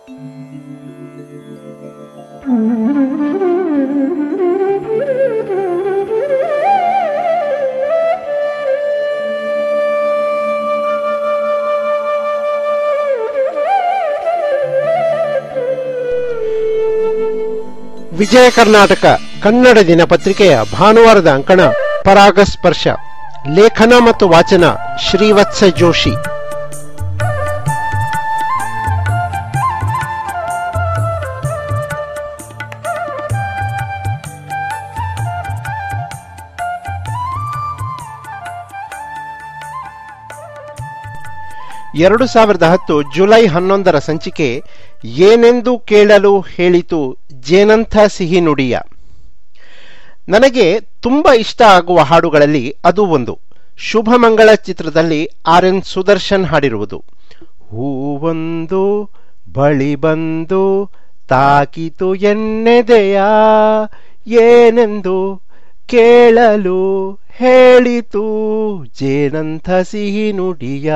ವಿಜಯ ಕರ್ನಾಟಕ ಕನ್ನಡ ದಿನಪತ್ರಿಕೆಯ ಭಾನುವಾರದ ಅಂಕಣ ಪರಾಗಸ್ಪರ್ಶ ಲೇಖನ ಮತ್ತು ವಾಚನ ಶ್ರೀವತ್ಸ ಜೋಶಿ ಎರಡು ಸಾವಿರದ ಹತ್ತು ಜುಲೈ ಹನ್ನೊಂದರ ಸಂಚಿಕೆ ಏನೆಂದು ಕೇಳಲು ಹೇಳಿತು ಜೇನಂಥ ಸಿಹಿ ನುಡಿಯ ನನಗೆ ತುಂಬಾ ಇಷ್ಟ ಆಗುವ ಹಾಡುಗಳಲ್ಲಿ ಅದು ಒಂದು ಶುಭಮಂಗಳ ಚಿತ್ರದಲ್ಲಿ ಆರ್ ಎನ್ ಸುದರ್ಶನ್ ಹಾಡಿರುವುದು ಹೂವೊಂದು ಬಳಿ ಬಂದು ತಾಕಿತು ಎನ್ನೆದೆಯ ಏನೆಂದು ಕೇಳಲು ಹೇಳಿತು ಜೇನಂಥ ಸಿಹಿ ನುಡಿಯ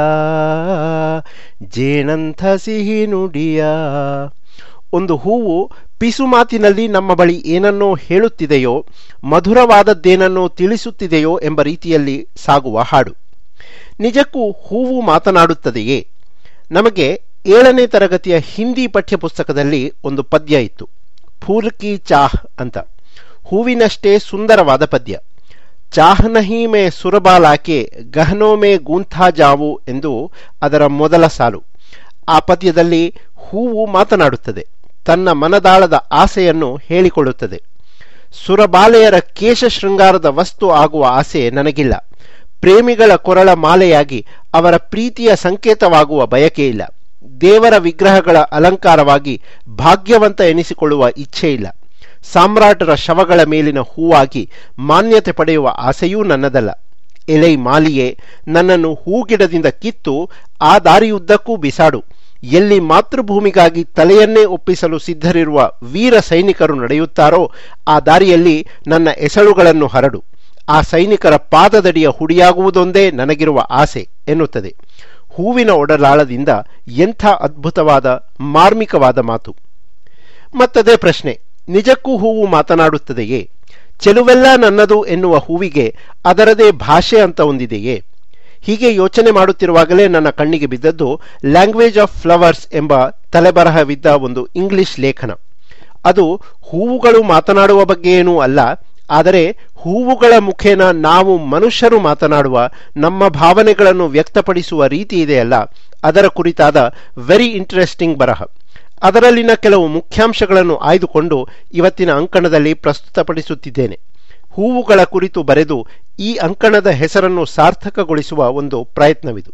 ಜೇನಂಥ ಸಿಹಿ ನುಡಿಯ ಒಂದು ಹೂವು ಪಿಸು ಮಾತಿನಲ್ಲಿ ನಮ್ಮ ಬಳಿ ಏನನ್ನೋ ಹೇಳುತ್ತಿದೆಯೋ ಮಧುರವಾದದ್ದೇನನ್ನೋ ತಿಳಿಸುತ್ತಿದೆಯೋ ಎಂಬ ರೀತಿಯಲ್ಲಿ ಸಾಗುವ ಹಾಡು ನಿಜಕ್ಕೂ ಹೂವು ಮಾತನಾಡುತ್ತದೆಯೇ ನಮಗೆ ಏಳನೇ ತರಗತಿಯ ಹಿಂದಿ ಪಠ್ಯಪುಸ್ತಕದಲ್ಲಿ ಒಂದು ಪದ್ಯ ಇತ್ತು ಫೂಲ್ ಕಿ ಚಾಹ್ ಅಂತ ಹೂವಿನಷ್ಟೇ ಸುಂದರವಾದ ಪದ್ಯ ಚಾಹ್ ನಹಿ ಮೇ ಸುರಬಾಲಾಕೆ ಗಹನೋ ಮೇ ಗೂಂಥಾ ಜಾವು ಎಂದು ಅದರ ಮೊದಲ ಸಾಲು ಆ ಪದ್ಯದಲ್ಲಿ ಹೂವು ಮಾತನಾಡುತ್ತದೆ ತನ್ನ ಮನದಾಳದ ಆಸೆಯನ್ನು ಹೇಳಿಕೊಳ್ಳುತ್ತದೆ ಸುರಬಾಲೆಯರ ಕೇಶ ಶೃಂಗಾರದ ವಸ್ತು ಆಗುವ ಆಸೆ ನನಗಿಲ್ಲ ಪ್ರೇಮಿಗಳ ಕೊರಳ ಮಾಲೆಯಾಗಿ ಅವರ ಪ್ರೀತಿಯ ಸಂಕೇತವಾಗುವ ಬಯಕೆ ಇಲ್ಲ ದೇವರ ವಿಗ್ರಹಗಳ ಅಲಂಕಾರವಾಗಿ ಭಾಗ್ಯವಂತ ಎನಿಸಿಕೊಳ್ಳುವ ಇಚ್ಛೆ ಇಲ್ಲ ಸಾಮ್ರಾಟರ ಶವಗಳ ಮೇಲಿನ ಹೂವಾಗಿ ಮಾನ್ಯತೆ ಪಡೆಯುವ ಆಸೆಯೂ ನನ್ನದಲ್ಲ ಎಲೈ ಮಾಲಿಯೇ ನನ್ನನ್ನು ಹೂಗಿಡದಿಂದ ಕಿತ್ತು ಆ ದಾರಿಯುದ್ದಕ್ಕೂ ಬಿಸಾಡು ಎಲ್ಲಿ ಮಾತೃಭೂಮಿಗಾಗಿ ತಲೆಯನ್ನೇ ಒಪ್ಪಿಸಲು ಸಿದ್ಧರಿರುವ ವೀರ ಸೈನಿಕರು ನಡೆಯುತ್ತಾರೋ ಆ ದಾರಿಯಲ್ಲಿ ನನ್ನ ಎಸಳುಗಳನ್ನು ಹರಡು ಆ ಸೈನಿಕರ ಪಾದದಡಿಯ ಹುಡಿಯಾಗುವುದೊಂದೇ ನನಗಿರುವ ಆಸೆ ಎನ್ನುತ್ತದೆ ಹೂವಿನ ಒಡಲಾಳದಿಂದ ಎಂಥ ಅದ್ಭುತವಾದ ಮಾರ್ಮಿಕವಾದ ಮಾತು ಮತ್ತದೇ ಪ್ರಶ್ನೆ ನಿಜಕ್ಕೂ ಹೂವು ಮಾತನಾಡುತ್ತದೆಯೇ ಚೆಲುವೆಲ್ಲ ನನ್ನದು ಎನ್ನುವ ಹೂವಿಗೆ ಅದರದೇ ಭಾಷೆ ಅಂತ ಒಂದಿದೆಯೇ ಹೀಗೆ ಯೋಚನೆ ಮಾಡುತ್ತಿರುವಾಗಲೇ ನನ್ನ ಕಣ್ಣಿಗೆ ಬಿದ್ದದ್ದು ಲ್ಯಾಂಗ್ವೇಜ್ ಆಫ್ ಫ್ಲವರ್ಸ್ ಎಂಬ ತಲೆಬರಹವಿದ್ದ ಒಂದು ಇಂಗ್ಲಿಷ್ ಲೇಖನ ಅದು ಹೂವುಗಳು ಮಾತನಾಡುವ ಬಗ್ಗೆ ಏನೂ ಅಲ್ಲ ಆದರೆ ಹೂವುಗಳ ಮುಖೇನ ನಾವು ಮನುಷ್ಯರು ಮಾತನಾಡುವ ನಮ್ಮ ಭಾವನೆಗಳನ್ನು ವ್ಯಕ್ತಪಡಿಸುವ ರೀತಿ ಇದೆಯಲ್ಲ ಅದರ ಕುರಿತಾದ ವೆರಿ ಇಂಟ್ರೆಸ್ಟಿಂಗ್ ಬರಹ ಅದರಲ್ಲಿನ ಕೆಲವು ಮುಖ್ಯಾಂಶಗಳನ್ನು ಆಯ್ದುಕೊಂಡು ಇವತ್ತಿನ ಅಂಕಣದಲ್ಲಿ ಪ್ರಸ್ತುತಪಡಿಸುತ್ತಿದ್ದೇನೆ ಹೂವುಗಳ ಕುರಿತು ಬರೆದು ಈ ಅಂಕಣದ ಹೆಸರನ್ನು ಸಾರ್ಥಕಗೊಳಿಸುವ ಒಂದು ಪ್ರಯತ್ನವಿದು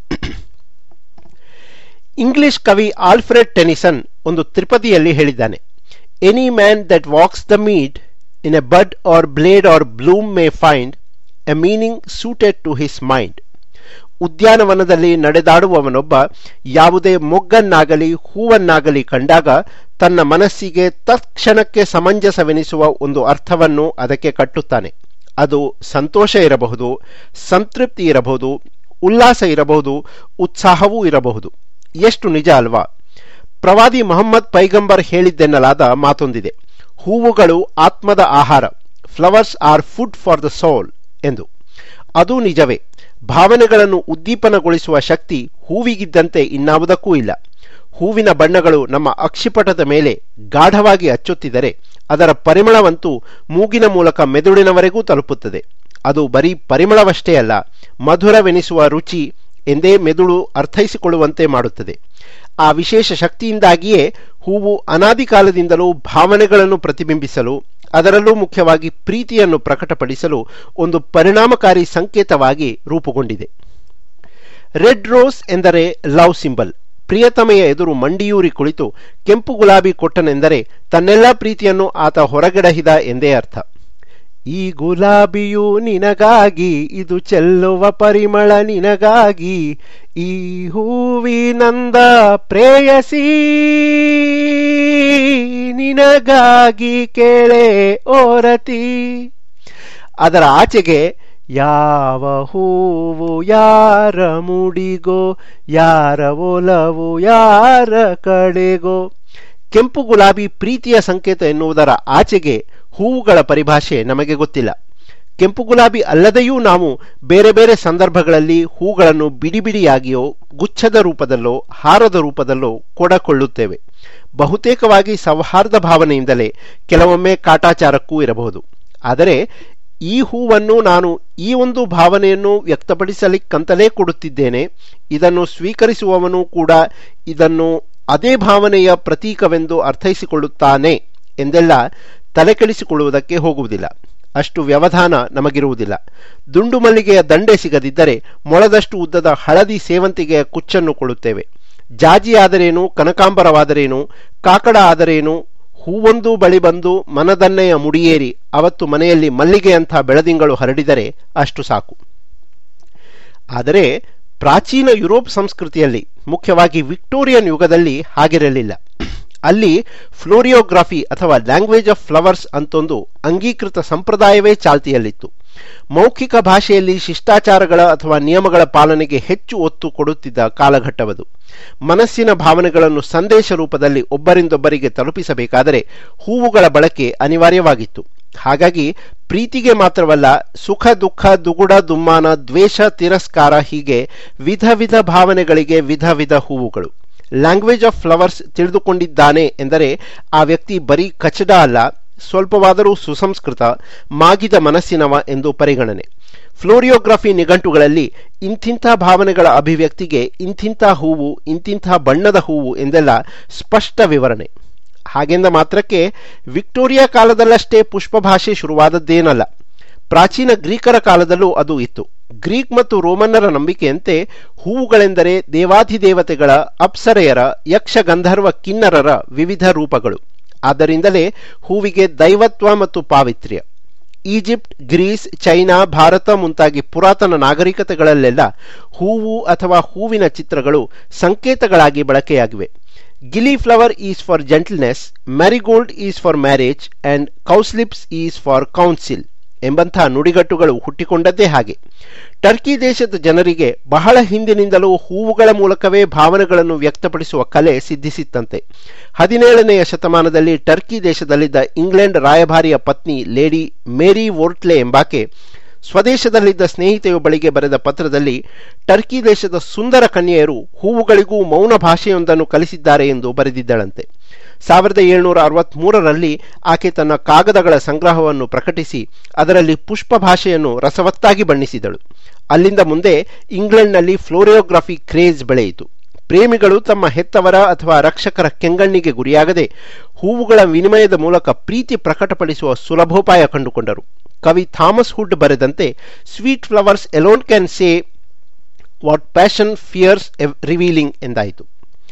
ಇಂಗ್ಲಿಷ್ ಕವಿ ಆಲ್ಫ್ರೆಡ್ ಟೆನಿಸನ್ ಒಂದು ತ್ರಿಪದಿಯಲ್ಲಿ ಹೇಳಿದ್ದಾನೆ any man that walks the mead in a bud or blade or bloom may find a meaning suited to his mind ಉದ್ಯಾನವನದಲ್ಲಿ ನಡೆದಾಡುವವನೊಬ್ಬ ಯಾವುದೇ ಮೊಗ್ಗನ್ನಾಗಲಿ ಹೂವನ್ನಾಗಲಿ ಕಂಡಾಗ ತನ್ನ ಮನಸ್ಸಿಗೆ ತತ್ಕ್ಷಣಕ್ಕೆ ಸಮಂಜಸವೆನಿಸುವ ಒಂದು ಅರ್ಥವನ್ನು ಅದಕ್ಕೆ ಕಟ್ಟುತ್ತಾನೆ ಅದು ಸಂತೋಷ ಇರಬಹುದು ಸಂತೃಪ್ತಿ ಇರಬಹುದು ಉಲ್ಲಾಸ ಇರಬಹುದು ಉತ್ಸಾಹವೂ ಇರಬಹುದು ಎಷ್ಟು ನಿಜ ಅಲ್ವಾ ಪ್ರವಾದಿ ಮೊಹಮ್ಮದ್ ಪೈಗಂಬರ್ ಹೇಳಿದ್ದೆನ್ನಲಾದ ಮಾತೊಂದಿದೆ ಹೂವುಗಳು ಆತ್ಮದ ಆಹಾರ flowers are food for the soul ಎಂದು ಅದು ನಿಜವೇ ಭಾವನೆಗಳನ್ನು ಉದ್ದೀಪನಗೊಳಿಸುವ ಶಕ್ತಿ ಹೂವಿಗಿದ್ದಂತೆ ಇನ್ನಾವುದಕ್ಕೂ ಇಲ್ಲ ಹೂವಿನ ಬಣ್ಣಗಳು ನಮ್ಮ ಅಕ್ಷಿಪಟದ ಮೇಲೆ ಗಾಢವಾಗಿ ಅಚ್ಚೊತ್ತಿದರೆ ಅದರ ಪರಿಮಳವಂತೂ ಮೂಗಿನ ಮೂಲಕ ಮೆದುಳಿನವರೆಗೂ ತಲುಪುತ್ತದೆ ಅದು ಬರೀ ಪರಿಮಳವಷ್ಟೇ ಅಲ್ಲ ಮಧುರವೆನಿಸುವ ರುಚಿ ಎಂದೇ ಮೆದುಳು ಅರ್ಥೈಸಿಕೊಳ್ಳುವಂತೆ ಮಾಡುತ್ತದೆ ಆ ವಿಶೇಷ ಶಕ್ತಿಯಿಂದಾಗಿಯೇ ಹೂವು ಅನಾದಿ ಕಾಲದಿಂದಲೂ ಭಾವನೆಗಳನ್ನು ಪ್ರತಿಬಿಂಬಿಸಲು ಅದರಲ್ಲೂ ಮುಖ್ಯವಾಗಿ ಪ್ರೀತಿಯನ್ನು ಪ್ರಕಟಪಡಿಸಲು ಒಂದು ಪರಿಣಾಮಕಾರಿ ಸಂಕೇತವಾಗಿ ರೂಪುಗೊಂಡಿದೆ ರೆಡ್ ರೋಸ್ ಎಂದರೆ ಲವ್ ಸಿಂಬಲ್ ಪ್ರಿಯತಮೆಯ ಎದುರು ಮಂಡಿಯೂರಿ ಕುಳಿತು ಕೆಂಪು ಗುಲಾಬಿ ಕೊಟ್ಟನೆಂದರೆ ತನ್ನೆಲ್ಲ ಪ್ರೀತಿಯನ್ನು ಆತ ಹೊರಗೆಡಹಿದ ಎಂದೇ ಅರ್ಥ ಈ ಗುಲಾಬಿಯು ನಿನಗಾಗಿ ಇದು ಚೆಲ್ಲುವ ಪರಿಮಳ ನಿನಗಾಗಿ ಈ ಹೂವಿನಂದ ಪ್ರೇಯಸಿ ನಿನಗಾಗಿ ಕೇಳೆ ಓರತಿ ಅದರ ಆಚೆಗೆ ಯಾವ ಹೂವು ಯಾರ ಮುಡಿಗೋ ಯಾರ ಒಲವು ಯಾರ ಕಡೆಗೋ ಕೆಂಪು ಗುಲಾಬಿ ಪ್ರೀತಿಯ ಸಂಕೇತ ಎನ್ನುವುದರ ಆಚೆಗೆ ಹೂವುಗಳ ಪರಿಭಾಷೆ ನಮಗೆ ಗೊತ್ತಿಲ್ಲ ಕೆಂಪು ಗುಲಾಬಿ ಅಲ್ಲದೆಯೂ ನಾವು ಬೇರೆ ಬೇರೆ ಸಂದರ್ಭಗಳಲ್ಲಿ ಹೂಗಳನ್ನು ಬಿಡಿ ಬಿಡಿಯಾಗಿಯೋ ಗುಚ್ಛದ ರೂಪದಲ್ಲೋ ಹಾರದ ರೂಪದಲ್ಲೋ ಕೊಡಕೊಳ್ಳುತ್ತೇವೆ ಬಹುತೇಕವಾಗಿ ಸೌಹಾರ್ದ ಭಾವನೆಯಿಂದಲೇ ಕೆಲವೊಮ್ಮೆ ಕಾಟಾಚಾರಕ್ಕೂ ಇರಬಹುದು ಆದರೆ ಈ ಹೂವನ್ನು ನಾನು ಈ ಒಂದು ಭಾವನೆಯನ್ನು ವ್ಯಕ್ತಪಡಿಸಲಿಕ್ಕಂತಲೇ ಕೊಡುತ್ತಿದ್ದೇನೆ ಇದನ್ನು ಸ್ವೀಕರಿಸುವವನು ಕೂಡ ಇದನ್ನು ಅದೇ ಭಾವನೆಯ ಪ್ರತೀಕವೆಂದು ಅರ್ಥೈಸಿಕೊಳ್ಳುತ್ತಾನೆ ಎಂದೆಲ್ಲ ತಲೆಕೆಡಿಸಿಕೊಳ್ಳುವುದಕ್ಕೆ ಹೋಗುವುದಿಲ್ಲ ಅಷ್ಟು ವ್ಯವಧಾನ ನಮಗಿರುವುದಿಲ್ಲ ದುಂಡು ಮಲ್ಲಿಗೆಯ ದಂಡೆ ಸಿಗದಿದ್ದರೆ ಮೊಳದಷ್ಟು ಉದ್ದದ ಹಳದಿ ಸೇವಂತಿಗೆಯ ಕುಚ್ಚನ್ನು ಕೊಡುತ್ತೇವೆ ಜಾಜಿ ಆದರೇನು ಕನಕಾಂಬರವಾದರೇನು ಕಾಕಡ ಆದರೇನು ಹೂವೊಂದು ಬಳಿ ಬಂದು ಮನದನ್ನೆಯ ಮುಡಿಯೇರಿ ಅವತ್ತು ಮನೆಯಲ್ಲಿ ಮಲ್ಲಿಗೆಯಂಥ ಬೆಳದಿಂಗಳು ಹರಡಿದರೆ ಅಷ್ಟು ಸಾಕು ಆದರೆ ಪ್ರಾಚೀನ ಯುರೋಪ್ ಸಂಸ್ಕೃತಿಯಲ್ಲಿ ಮುಖ್ಯವಾಗಿ ವಿಕ್ಟೋರಿಯನ್ ಯುಗದಲ್ಲಿ ಹಾಗಿರಲಿಲ್ಲ ಅಲ್ಲಿ ಫ್ಲೋರಿಯೋಗ್ರಫಿ ಅಥವಾ ಲ್ಯಾಂಗ್ವೇಜ್ ಆಫ್ ಫ್ಲವರ್ಸ್ ಅಂತೊಂದು ಅಂಗೀಕೃತ ಸಂಪ್ರದಾಯವೇ ಚಾಲ್ತಿಯಲ್ಲಿತ್ತು ಮೌಖಿಕ ಭಾಷೆಯಲ್ಲಿ ಶಿಷ್ಟಾಚಾರಗಳ ಅಥವಾ ನಿಯಮಗಳ ಪಾಲನೆಗೆ ಹೆಚ್ಚು ಒತ್ತು ಕೊಡುತ್ತಿದ್ದ ಕಾಲಘಟ್ಟವದು ಮನಸ್ಸಿನ ಭಾವನೆಗಳನ್ನು ಸಂದೇಶ ರೂಪದಲ್ಲಿ ಒಬ್ಬರಿಂದೊಬ್ಬರಿಗೆ ತಲುಪಿಸಬೇಕಾದರೆ ಹೂವುಗಳ ಬಳಕೆ ಅನಿವಾರ್ಯವಾಗಿತ್ತು ಹಾಗಾಗಿ ಪ್ರೀತಿಗೆ ಮಾತ್ರವಲ್ಲ ಸುಖ ದುಃಖ ದುಗುಡ ದುಮ್ಮಾನ ದ್ವೇಷ ತಿರಸ್ಕಾರ ಹೀಗೆ ವಿಧ ವಿಧ ಭಾವನೆಗಳಿಗೆ ವಿಧ ವಿಧ ಹೂವುಗಳು ಲ್ಯಾಂಗ್ವೇಜ್ ಆಫ್ ಫ್ಲವರ್ಸ್ ತಿಳಿದುಕೊಂಡಿದ್ದಾನೆ ಎಂದರೆ ಆ ವ್ಯಕ್ತಿ ಬರೀ ಕಚಡ ಅಲ್ಲ ಸ್ವಲ್ಪವಾದರೂ ಸುಸಂಸ್ಕೃತ ಮಾಗಿದ ಮನಸ್ಸಿನವ ಎಂದು ಪರಿಗಣನೆ ಫ್ಲೋರಿಯೋಗ್ರಫಿ ನಿಘಂಟುಗಳಲ್ಲಿ ಇಂಥಿಂಥ ಭಾವನೆಗಳ ಅಭಿವ್ಯಕ್ತಿಗೆ ಇಂಥಿಂಥ ಹೂವು ಇಂಥಿಂಥ ಬಣ್ಣದ ಹೂವು ಎಂದೆಲ್ಲ ಸ್ಪಷ್ಟ ವಿವರಣೆ ಹಾಗೆಂದ ಮಾತ್ರಕ್ಕೆ ವಿಕ್ಟೋರಿಯಾ ಕಾಲದಲ್ಲಷ್ಟೇ ಪುಷ್ಪ ಭಾಷೆ ಶುರುವಾದದ್ದೇನಲ್ಲ ಪ್ರಾಚೀನ ಗ್ರೀಕರ ಕಾಲದಲ್ಲೂ ಅದು ಇತ್ತು ಗ್ರೀಕ್ ಮತ್ತು ರೋಮನ್ನರ ನಂಬಿಕೆಯಂತೆ ಹೂವುಗಳೆಂದರೆ ದೇವಾಧಿದೇವತೆಗಳ ಅಪ್ಸರೆಯರ ಯಕ್ಷ ಗಂಧರ್ವ ಕಿನ್ನರರ ವಿವಿಧ ರೂಪಗಳು ಆದ್ದರಿಂದಲೇ ಹೂವಿಗೆ ದೈವತ್ವ ಮತ್ತು ಪಾವಿತ್ರ್ಯ ಈಜಿಪ್ಟ್ ಗ್ರೀಸ್ ಚೈನಾ ಭಾರತ ಮುಂತಾಗಿ ಪುರಾತನ ನಾಗರಿಕತೆಗಳಲ್ಲೆಲ್ಲ ಹೂವು ಅಥವಾ ಹೂವಿನ ಚಿತ್ರಗಳು ಸಂಕೇತಗಳಾಗಿ ಬಳಕೆಯಾಗಿವೆ gillyflower is for gentleness marigold is for marriage and cowslips is for counsel ಎಂಬಂಥ ನುಡಿಗಟ್ಟುಗಳು ಹುಟ್ಟಿಕೊಂಡದ್ದೇ ಹಾಗೆ ಟರ್ಕಿ ದೇಶದ ಜನರಿಗೆ ಬಹಳ ಹಿಂದಿನಿಂದಲೂ ಹೂವುಗಳ ಮೂಲಕವೇ ಭಾವನೆಗಳನ್ನು ವ್ಯಕ್ತಪಡಿಸುವ ಕಲೆ ಸಿದ್ಧಿಸಿತ್ತಂತೆ ಹದಿನೇಳನೆಯ ಶತಮಾನದಲ್ಲಿ ಟರ್ಕಿ ದೇಶದಲ್ಲಿದ್ದ ಇಂಗ್ಲೆಂಡ್ ರಾಯಭಾರಿಯ ಪತ್ನಿ ಲೇಡಿ ಮೇರಿ ವೋರ್ಟ್ಲೆ ಎಂಬಾಕೆ ಸ್ವದೇಶದಲ್ಲಿದ್ದ ಸ್ನೇಹಿತೆಯೊಬ್ಬಳಿಗೆ ಬರೆದ ಪತ್ರದಲ್ಲಿ ಟರ್ಕಿ ದೇಶದ ಸುಂದರ ಕನ್ಯೆಯರು ಹೂವುಗಳಿಗೂ ಮೌನ ಭಾಷೆಯೊಂದನ್ನು ಕಲಿಸಿದ್ದಾರೆ ಎಂದು ಬರೆದಿದ್ದಳಂತೆ ಸಾವಿರದ ಏಳುನೂರ ಅರವತ್ಮೂರರಲ್ಲಿ ಆಕೆ ತನ್ನ ಕಾಗದಗಳ ಸಂಗ್ರಹವನ್ನು ಪ್ರಕಟಿಸಿ ಅದರಲ್ಲಿ ಪುಷ್ಪ ಭಾಷೆಯನ್ನು ರಸವತ್ತಾಗಿ ಬಣ್ಣಿಸಿದಳು ಅಲ್ಲಿಂದ ಮುಂದೆ ಇಂಗ್ಲೆಂಡ್ನಲ್ಲಿ ಫ್ಲೋರಿಯೋಗ್ರಫಿ ಕ್ರೇಜ್ ಬೆಳೆಯಿತು ಪ್ರೇಮಿಗಳು ತಮ್ಮ ಹೆತ್ತವರ ಅಥವಾ ರಕ್ಷಕರ ಕೆಂಗಣ್ಣಿಗೆ ಗುರಿಯಾಗದೆ ಹೂವುಗಳ ವಿನಿಮಯದ ಮೂಲಕ ಪ್ರೀತಿ ಪ್ರಕಟಪಡಿಸುವ ಸುಲಭೋಪಾಯ ಕಂಡುಕೊಂಡರು ಕವಿ ಥಾಮಸ್ ಹುಡ್ ಬರೆದಂತೆ sweet flowers alone can say what passion fears revealing ಎಂದಾಯಿತು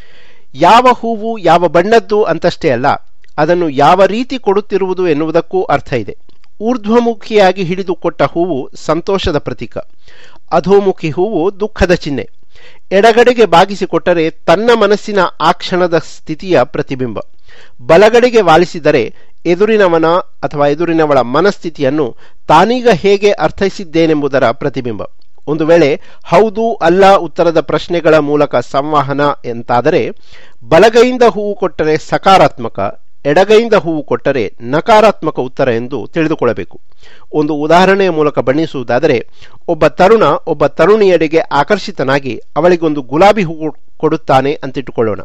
ಯಾವ ಹೂವು ಯಾವ ಬಣ್ಣದ್ದು ಅಂತಷ್ಟೇ ಅಲ್ಲ ಅದನ್ನು ಯಾವ ರೀತಿ ಕೊಡುತ್ತಿರುವುದು ಎನ್ನುವುದಕ್ಕೂ ಅರ್ಥ ಇದೆ ಊರ್ಧ್ವಮುಖಿಯಾಗಿ ಹಿಡಿದು ಕೊಟ್ಟ ಹೂವು ಸಂತೋಷದ ಪ್ರತೀಕ ಅಧೋಮುಖಿ ಹೂವು ದುಃಖದ ಚಿಹ್ನೆ ಎಡಗಡೆಗೆ ಬಾಗಿಸಿಕೊಟ್ಟರೆ ತನ್ನ ಮನಸ್ಸಿನ ಆ ಕ್ಷಣದ ಸ್ಥಿತಿಯ ಪ್ರತಿಬಿಂಬ ಬಲಗಡೆಗೆ ವಾಲಿಸಿದರೆ ಎದುರಿನವನ ಅಥವಾ ಎದುರಿನವಳ ಮನಸ್ಥಿತಿಯನ್ನು ತಾನೀಗ ಹೇಗೆ ಅರ್ಥೈಸಿದ್ದೇನೆಂಬುದರ ಪ್ರತಿಬಿಂಬ ಒಂದು ವೇಳೆ ಹೌದು ಅಲ್ಲ ಉತ್ತರದ ಪ್ರಶ್ನೆಗಳ ಮೂಲಕ ಸಂವಹನ ಎಂತಾದರೆ ಬಲಗೈಯಿಂದ ಹೂವು ಕೊಟ್ಟರೆ ಸಕಾರಾತ್ಮಕ ಎಡಗೈಯಿಂದ ಹೂವು ಕೊಟ್ಟರೆ ನಕಾರಾತ್ಮಕ ಉತ್ತರ ಎಂದು ತಿಳಿದುಕೊಳ್ಳಬೇಕು ಒಂದು ಉದಾಹರಣೆಯ ಮೂಲಕ ಬಣ್ಣಿಸುವುದಾದರೆ ಒಬ್ಬ ತರುಣ ಒಬ್ಬ ತರುಣಿಯಡೆಗೆ ಆಕರ್ಷಿತನಾಗಿ ಅವಳಿಗೊಂದು ಗುಲಾಬಿ ಹೂವು ಕೊಡುತ್ತಾನೆ ಅಂತಿಟ್ಟುಕೊಳ್ಳೋಣ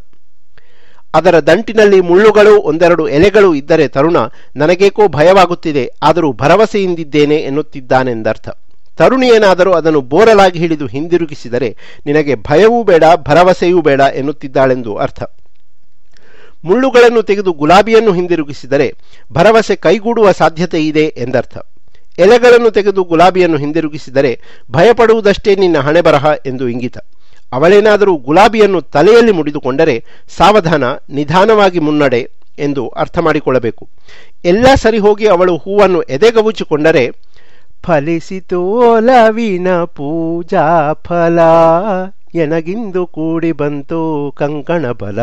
ಅದರ ದಂಟಿನಲ್ಲಿ ಮುಳ್ಳುಗಳು ಒಂದೆರಡು ಎಲೆಗಳು ಇದ್ದರೆ ತರುಣ ನನಗೇಕೋ ಭಯವಾಗುತ್ತಿದೆ ಆದರೂ ಭರವಸೆಯಿಂದಿದ್ದೇನೆ ಎನ್ನುತ್ತಿದ್ದಾನೆಂದರ್ಥ ತರುಣಿಯೇನಾದರೂ ಅದನ್ನು ಬೋರಲಾಗಿ ಹಿಡಿದು ಹಿಂದಿರುಗಿಸಿದರೆ ನಿನಗೆ ಭಯವೂ ಬೇಡ ಭರವಸೆಯೂ ಬೇಡ ಎನ್ನುತ್ತಿದ್ದಾಳೆಂದು ಅರ್ಥ ಮುಳ್ಳುಗಳನ್ನು ತೆಗೆದು ಗುಲಾಬಿಯನ್ನು ಹಿಂದಿರುಗಿಸಿದರೆ ಭರವಸೆ ಕೈಗೂಡುವ ಸಾಧ್ಯತೆ ಇದೆ ಎಂದರ್ಥ ಎಲೆಗಳನ್ನು ತೆಗೆದು ಗುಲಾಬಿಯನ್ನು ಹಿಂದಿರುಗಿಸಿದರೆ ಭಯಪಡುವುದಷ್ಟೇ ನಿನ್ನ ಹಣೆ ಬರಹ ಎಂದು ಇಂಗಿತ ಅವಳೇನಾದರೂ ಗುಲಾಬಿಯನ್ನು ತಲೆಯಲ್ಲಿ ಮುಡಿದುಕೊಂಡರೆ ಸಾವಧಾನ ನಿಧಾನವಾಗಿ ಮುನ್ನಡೆ ಎಂದು ಅರ್ಥ ಮಾಡಿಕೊಳ್ಳಬೇಕು ಎಲ್ಲ ಸರಿ ಹೋಗಿ ಅವಳು ಹೂವನ್ನು ಎದೆಗವುಚಿಕೊಂಡರೆ ಫಲಿಸಿತು ಒಲವಿನ ಪೂಜಾ ಫಲ ಎನಗಿಂದು ಕೂಡಿ ಬಂತು ಕಂಕಣ ಬಲ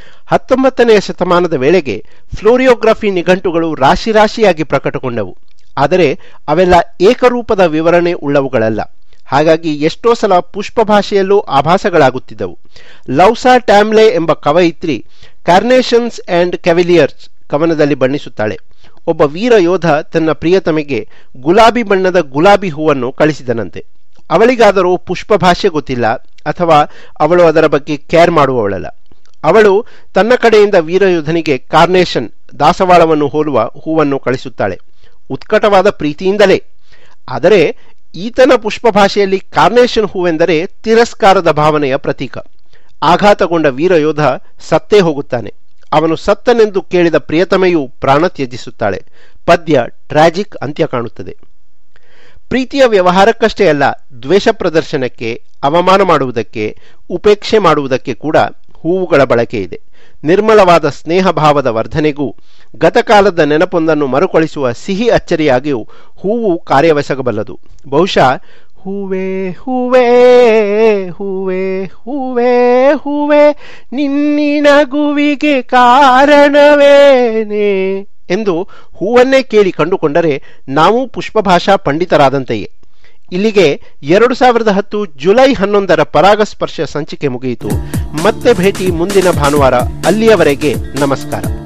ಹತ್ತೊಂಬತ್ತನೆಯ ಶತಮಾನದ ವೇಳೆಗೆ ಫ್ಲೋರಿಯೋಗ್ರಫಿ ನಿಘಂಟುಗಳು ರಾಶಿ ರಾಶಿಯಾಗಿ ಪ್ರಕಟಗೊಂಡವು ಆದರೆ ಅವೆಲ್ಲ ಏಕರೂಪದ ವಿವರಣೆ ಉಳ್ಳವುಗಳಲ್ಲ ಹಾಗಾಗಿ ಎಷ್ಟೋ ಸಲ ಪುಷ್ಪ ಭಾಷೆಯಲ್ಲೂ ಆಭಾಸಗಳಾಗುತ್ತಿದ್ದವು ಲೌಸಾ ಟ್ಯಾಮ್ಲೆ ಎಂಬ ಕವಯಿತ್ರಿ ಕಾರ್ನೇಷನ್ಸ್ ಅಂಡ್ ಕ್ಯಾವಿಲಿಯರ್ಸ್ ಕವನದಲ್ಲಿ ಬಣ್ಣಿಸುತ್ತಾಳೆ ಒಬ್ಬ ವೀರ ಯೋಧ ತನ್ನ ಪ್ರಿಯತಮೆಗೆ ಗುಲಾಬಿ ಬಣ್ಣದ ಗುಲಾಬಿ ಹೂವನ್ನು ಕಳಿಸಿದನಂತೆ ಅವಳಿಗಾದರೂ ಪುಷ್ಪ ಭಾಷೆ ಗೊತ್ತಿಲ್ಲ ಅಥವಾ ಅವಳು ಅದರ ಬಗ್ಗೆ ಕೇರ್ ಮಾಡುವವಳಲ್ಲ ಅವಳು ತನ್ನ ಕಡೆಯಿಂದ ವೀರಯೋಧನಿಗೆ ಕಾರ್ನೇಷನ್ ದಾಸವಾಳವನ್ನು ಹೋಲುವ ಹೂವನ್ನು ಕಳಿಸುತ್ತಾಳೆ ಉತ್ಕಟವಾದ ಪ್ರೀತಿಯಿಂದಲೇ ಆದರೆ ಈತನ ಪುಷ್ಪ ಭಾಷೆಯಲ್ಲಿ ಕಾರ್ನೇಷನ್ ಹೂವೆಂದರೆ ತಿರಸ್ಕಾರದ ಭಾವನೆಯ ಪ್ರತೀಕ ಆಘಾತಗೊಂಡ ವೀರಯೋಧ ಸತ್ತೇ ಹೋಗುತ್ತಾನೆ ಅವನು ಸತ್ತನೆಂದು ಕೇಳಿದ ಪ್ರಿಯತಮೆಯು ಪ್ರಾಣ ತ್ಯಜಿಸುತ್ತಾಳೆ ಪದ್ಯ ಟ್ರಾಜಿಕ್ ಅಂತ್ಯ ಕಾಣುತ್ತದೆ ಪ್ರೀತಿಯ ವ್ಯವಹಾರಕ್ಕಷ್ಟೇ ಅಲ್ಲ ದ್ವೇಷ ಪ್ರದರ್ಶನಕ್ಕೆ ಅವಮಾನ ಮಾಡುವುದಕ್ಕೆ ಉಪೇಕ್ಷೆ ಮಾಡುವುದಕ್ಕೆ ಕೂಡ ಹೂವುಗಳ ಬಳಕೆ ಇದೆ ನಿರ್ಮಲವಾದ ಸ್ನೇಹ ಭಾವದ ವರ್ಧನೆಗೂ ಗತಕಾಲದ ನೆನಪೊಂದನ್ನು ಮರುಕಳಿಸುವ ಸಿಹಿ ಅಚ್ಚರಿಯಾಗಿಯೂ ಹೂವು ಕಾರ್ಯವೆಸಗಬಲ್ಲದು ಬಹುಶಃ ಹೂವೇ ಹೂವೇ ಹೂವೇ ಹೂವೇ ಹೂವೇ ನಿನ್ನಿನಗುವಿಗೆ ಕಾರಣವೇನೆ ಎಂದು ಹೂವನ್ನೇ ಕೇಳಿ ಕಂಡುಕೊಂಡರೆ ನಾವು ಪುಷ್ಪಭಾಷಾ ಪಂಡಿತರಾದಂತೆಯೇ ಇಲ್ಲಿಗೆ ಎರಡು ಸಾವಿರದ ಹತ್ತು ಜುಲೈ ಹನ್ನೊಂದರ ಪರಾಗಸ್ಪರ್ಶ ಸಂಚಿಕೆ ಮುಗಿಯಿತು ಮತ್ತೆ ಭೇಟಿ ಮುಂದಿನ ಭಾನುವಾರ ಅಲ್ಲಿಯವರೆಗೆ ನಮಸ್ಕಾರ